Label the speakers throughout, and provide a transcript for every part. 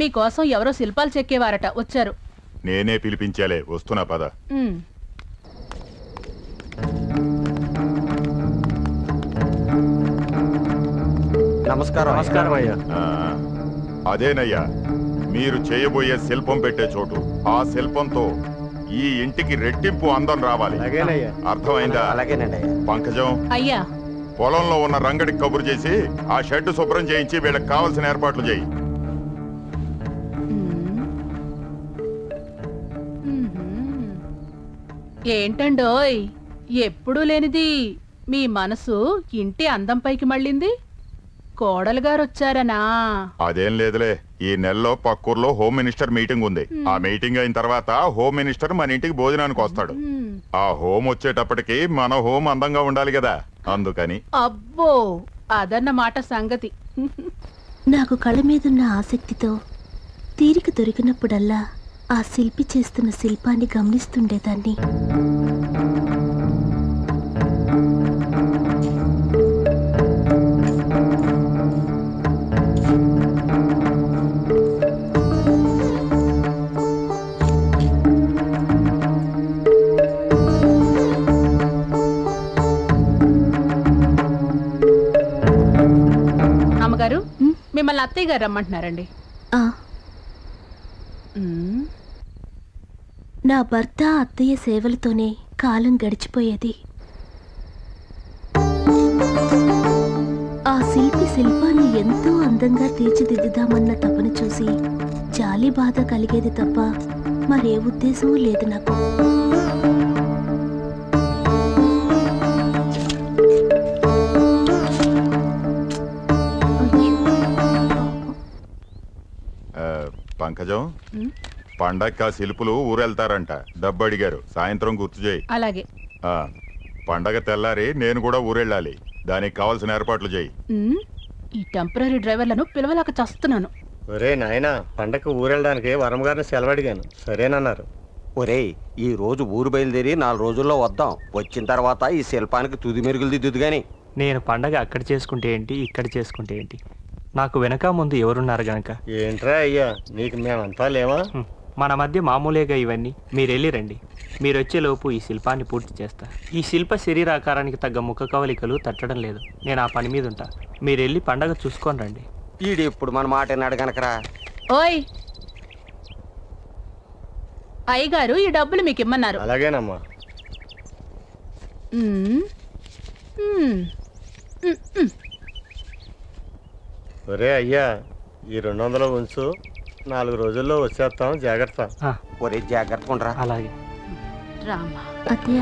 Speaker 1: మీకోసం ఎవరో శిల్పాలు చెక్కేవారట వచ్చారు
Speaker 2: నేనే పిలిపించాలే వస్తున్నా పద
Speaker 1: ఉమ్.
Speaker 3: నమస్కారం నమస్కారం అయ్యా
Speaker 2: ఆ, అదేనయ్యా మీరు చేయబోయే శిల్పం పెట్టే చోటు ఆ శిల్పంతో ఈ ఇంటికి రెట్టింపు అందం రావాలి
Speaker 3: అలాగేనయ్యా
Speaker 2: అర్థమైందా
Speaker 3: అలాగేనండి అయ్యా
Speaker 2: పంకజం
Speaker 1: అయ్యా
Speaker 2: పొలంలో ఉన్న రంగడికి కబురు చేసి ఆ షెడ్ శుభ్రం చేయించి వీళ్ళకి కావలసిన ఏర్పాట్లు చేయి
Speaker 1: ఉమ్. ఉహుం. ఏంటండోయ్ ఎప్పుడూ లేనిది మీ మనసు ఇంటి అందం పైకి మళ్ళింది కోడలు గారు వచ్చారనా
Speaker 2: అదేం లేదులే ఈ నెలలో పక్కూర్లో హోమ్ మినిస్టర్ మీటింగ్ ఉంది ఆ మీటింగ్ అయిన తర్వాత హోమ్ మినిస్టర్ మన ఇంటికి భోజనానికి వస్తాడు
Speaker 1: ఉమ్.
Speaker 2: ఆ హోమ్ వచ్చేటప్పటికి మన హోమ్ అందంగా ఉండాలి కదా అందుకని
Speaker 1: అబ్బో అదన్నమాట సంగతి
Speaker 4: నాకు కళ మీదున్న ఆసక్తితో తీరిక దొరికినప్పుడల్లా ఆ శిల్పి చేస్తున్న శిల్పాన్ని గమనిస్తుండేదాన్ని
Speaker 1: అమ్మగారు
Speaker 4: ఉమ్,
Speaker 1: మిమ్మల్ని అత్తయ్య గారు రమ్మంటున్నారండి
Speaker 4: ఆ,
Speaker 1: ఉమ్.
Speaker 4: నా భర్త అత్తయ్య సేవలతోనే కాలం గడిచిపోయేది ఆ శిల్పి శిల్పాన్ని ఎంతో అందంగా తీర్చిదిద్దుదామన్న తపన చూసి జాలి బాధ కలిగేది తప్ప మరే ఉద్దేశం లేదు నాకు
Speaker 2: ఆ, పంకజం
Speaker 1: ఉమ్.
Speaker 2: పండక్కి ఆ శిల్పులు ఊరెళ్తారంట డబ్బు అడిగారు సాయంత్రం గుర్తు చేయి
Speaker 1: అలాగే
Speaker 2: ఆ, పండగ తెల్లారి నేను కూడా ఊరెళ్ళాలి దానికి కావాల్సిన ఏర్పాట్లు చేయి
Speaker 1: ఉమ్. ఈ టెంపరీ డ్రైవర్లను పిలవలేక చస్తున్నాను
Speaker 3: ఒరే నాయనా పండగ ఊరెళ్ళడానికి వరం గారిని సెలవు అడిగాను సరేనన్నారు
Speaker 5: ఒరేయ్ ఈ రోజు ఊరు బయలుదేరి నాలుగు రోజుల్లో వద్దాం వచ్చిన తర్వాత ఈ శిల్పానికి తుది మెరుగులు దిద్దుదు గాని
Speaker 6: నేను పండగ అక్కడ చేసుకుంటే ఏంటి ఇక్కడ చేసుకుంటే ఏంటి నాకు వెనక ముందు ఎవరున్నారు గనక
Speaker 3: ఏంట్రా అయ్యా నీకు మేమంతా లేవా
Speaker 6: హ్మ్. మన మధ్య మామూలేగా ఇవన్నీ మీరు వెళ్ళి రండి మీరు వచ్చేలోపు ఈ శిల్పాన్ని పూర్తి చేస్తా ఈ శిల్ప శరీరాకారానికి తగ్గ ముఖ కవలికలు తట్టడం లేదు నేను ఆ పని మీద ఉంటా మీరు వెళ్ళి పండగ చూసుకొని రండి
Speaker 5: ఈడు ఇప్పుడు మన మాట విన్నాడు గనకరా
Speaker 1: ఓయ్ అయ్యగారు ఈ డబ్బులు మీకు ఇమ్మన్నారు
Speaker 3: అలాగేనమ్మా
Speaker 1: ఉమ్. ఉమ్. ఉమ్, ఉమ్.
Speaker 3: ఒరే అయ్యా ఈ రెండు వందలు ఉంచు నాలుగు రోజుల్లో వచ్చేస్తాం జాగ్రత్త
Speaker 6: ఆ,
Speaker 5: ఒరే జాగ్రత్తగా ఉండరా
Speaker 6: అలాగే
Speaker 1: రామా
Speaker 4: అత్తయ్య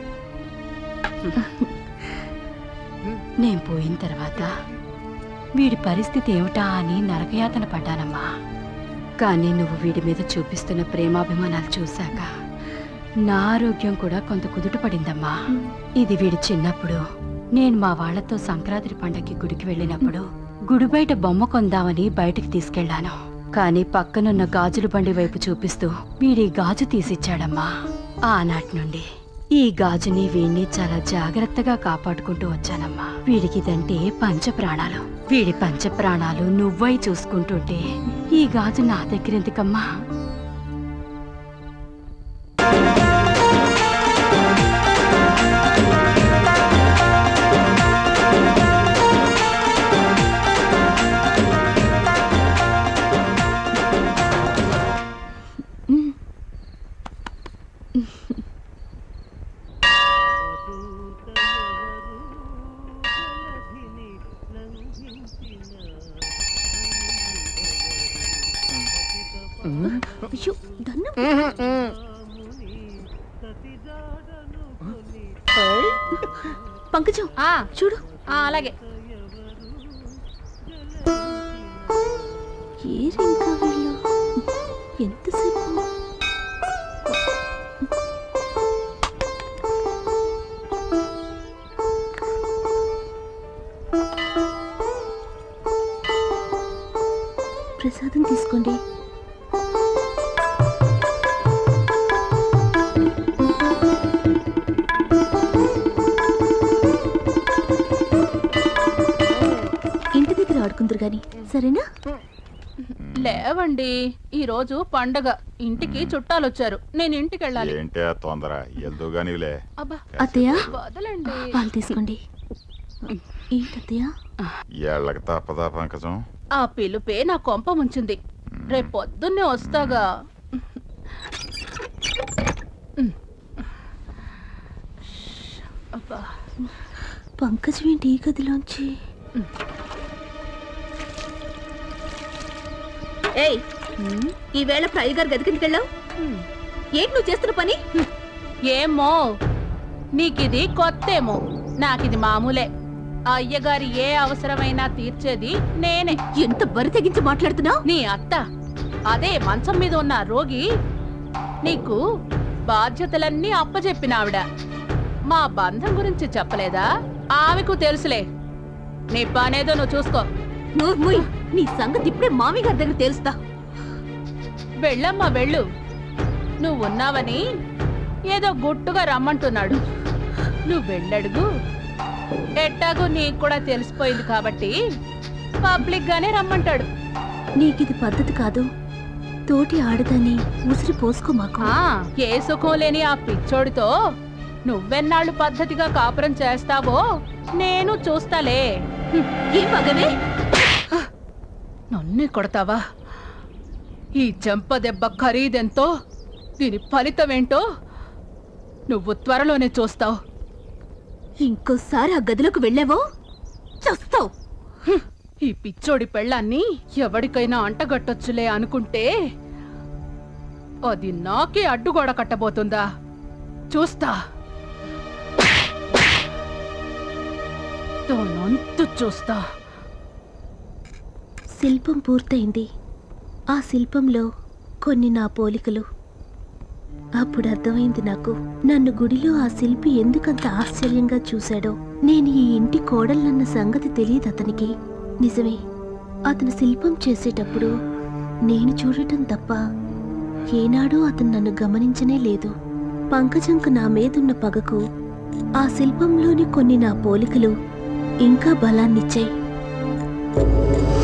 Speaker 7: నేను పోయిన తర్వాత వీడి పరిస్థితి ఏమిటా అని నరకయాతన పడ్డానమ్మా కానీ నువ్వు వీడి మీద చూపిస్తున్న ప్రేమాభిమానాలు చూశాక నా ఆరోగ్యం కూడా కొంత కుదుట పడిందమ్మా ఇది వీడి చిన్నప్పుడు నేను మా వాళ్ళతో సంక్రాంతి పండగకి గుడికి వెళ్ళినప్పుడు గుడి బయట బొమ్మ కొందామని బయటికి తీసుకెళ్లాను కానీ పక్కనున్న గాజుల బండి వైపు చూపిస్తూ వీడి గాజు తీసిచ్చాడమ్మా ఆనాటి నుండి ఈ గాజుని వీడిని చాలా జాగ్రత్తగా కాపాడుకుంటూ వచ్చానమ్మా వీడికిదంటే పంచ ప్రాణాలు వీడి పంచ ప్రాణాలు నువ్వై చూసుకుంటుంటే ఈ గాజు నా దగ్గర ఎందుకమ్మా
Speaker 4: అయ్యో దన్నం పంకజం
Speaker 1: ఆ,
Speaker 4: చూడు
Speaker 1: ఆ, అలాగే
Speaker 4: ఏరింకా వీళ్ళు ఎంతసేపు ప్రసాదం తీసుకోండి ఇంటి దగ్గర ఆడుకుందరు గాని సరేనా
Speaker 1: లేవండి ఈ రోజు పండగ ఇంటికి చుట్టాలు వచ్చారు నేను ఇంటికి వెళ్ళాలి
Speaker 2: ఏంటే ఆ తొందర ఎల్దు గానివిలే
Speaker 1: అబ్బా
Speaker 4: అత్తయ్య
Speaker 1: వదలండి
Speaker 4: పాలు తీసుకోండి ఏంటత్తయ్య
Speaker 2: ఏళ్ళకి తప్పదా పంకజం
Speaker 1: ఆ పిలుపే నా కొంప ముంచింది రేపు పొద్దున్నే వస్తాగా అబ్బా
Speaker 4: పంకజం ఏంటి ఈ గదిలోంచి
Speaker 8: ఏయ్ ఈవేళ ఫ్రై గారు గదికిందుకెళ్ళావు ఏంటి నువ్వు చేస్తున్న పని
Speaker 1: ఏమో నీకిది కొత్తేమో నాకిది మామూలే ఆ అయ్యగారి ఏ అవసరమైనా తీర్చేది నేనే
Speaker 8: ఎంత బరి తెగించి మాట్లాడుతున్నావు
Speaker 1: నీ అత్త అదే మంచం మీద ఉన్న రోగి నీకు బాధ్యతలన్నీ అప్పచెప్పిన ఆవిడ మా బంధం గురించి చెప్పలేదా ఆమెకు తెలుసులే నీ పనేదో నువ్వు చూసుకో
Speaker 8: నోర్ముయ్ నీ సంగతి ఇప్పుడే మామి గారి దగ్గర తెలుస్తా
Speaker 1: వెళ్ళమ్మా వెళ్ళు నువ్వున్నావని ఏదో గుట్టుగా రమ్మంటున్నాడు నువ్వు వెళ్ళడుగు ఎట్టాగు నీకు కూడా తెలిసిపోయింది కాబట్టి పబ్లిక్ గానే రమ్మంటాడు
Speaker 4: నీకిది పద్ధతి కాదు తోటి ఆడదాన్ని ఉసిరి పోసుకో మాకు
Speaker 1: ఆ ఏ సుఖం లేని ఆ పిచ్చోడితో నువ్వెన్నాళ్ళు పద్ధతిగా కాపురం చేస్తావో నేను చూస్తాలే హ్మ్,
Speaker 8: ఏం మగవే
Speaker 1: నన్నే కొడతావా ఈ చెంప దెబ్బ ఖరీదెంతో దీని ఫలితమేంటో నువ్వు త్వరలోనే చూస్తావు
Speaker 8: ఇంకోసారి ఆ గదిలోకి వెళ్ళావో చస్తావు
Speaker 1: ఈ పిచ్చోడి పెళ్ళాన్ని ఎవడికైనా అంటగట్టొచ్చులే అనుకుంటే అది నాకే అడ్డుగోడ కట్టబోతుందా చూస్తా తోనంతు చూస్తా
Speaker 4: శిల్పం పూర్తయింది ఆ శిల్పంలో కొన్ని నా పోలికలు అప్పుడు అర్థమైంది నాకు నన్ను గుడిలో ఆ శిల్పి ఎందుకంత ఆశ్చర్యంగా చూశాడో నేను ఈ ఇంటి కోడలన్న సంగతి తెలియదు అతనికి నిజమే అతను శిల్పం చేసేటప్పుడు నేను చూడటం తప్ప ఏనాడూ అతను నన్ను గమనించనే లేదు పంకజంకు నా మీదున్న పగకు ఆ శిల్పంలోని కొన్ని నా పోలికలు ఇంకా బలాన్నిచ్చాయి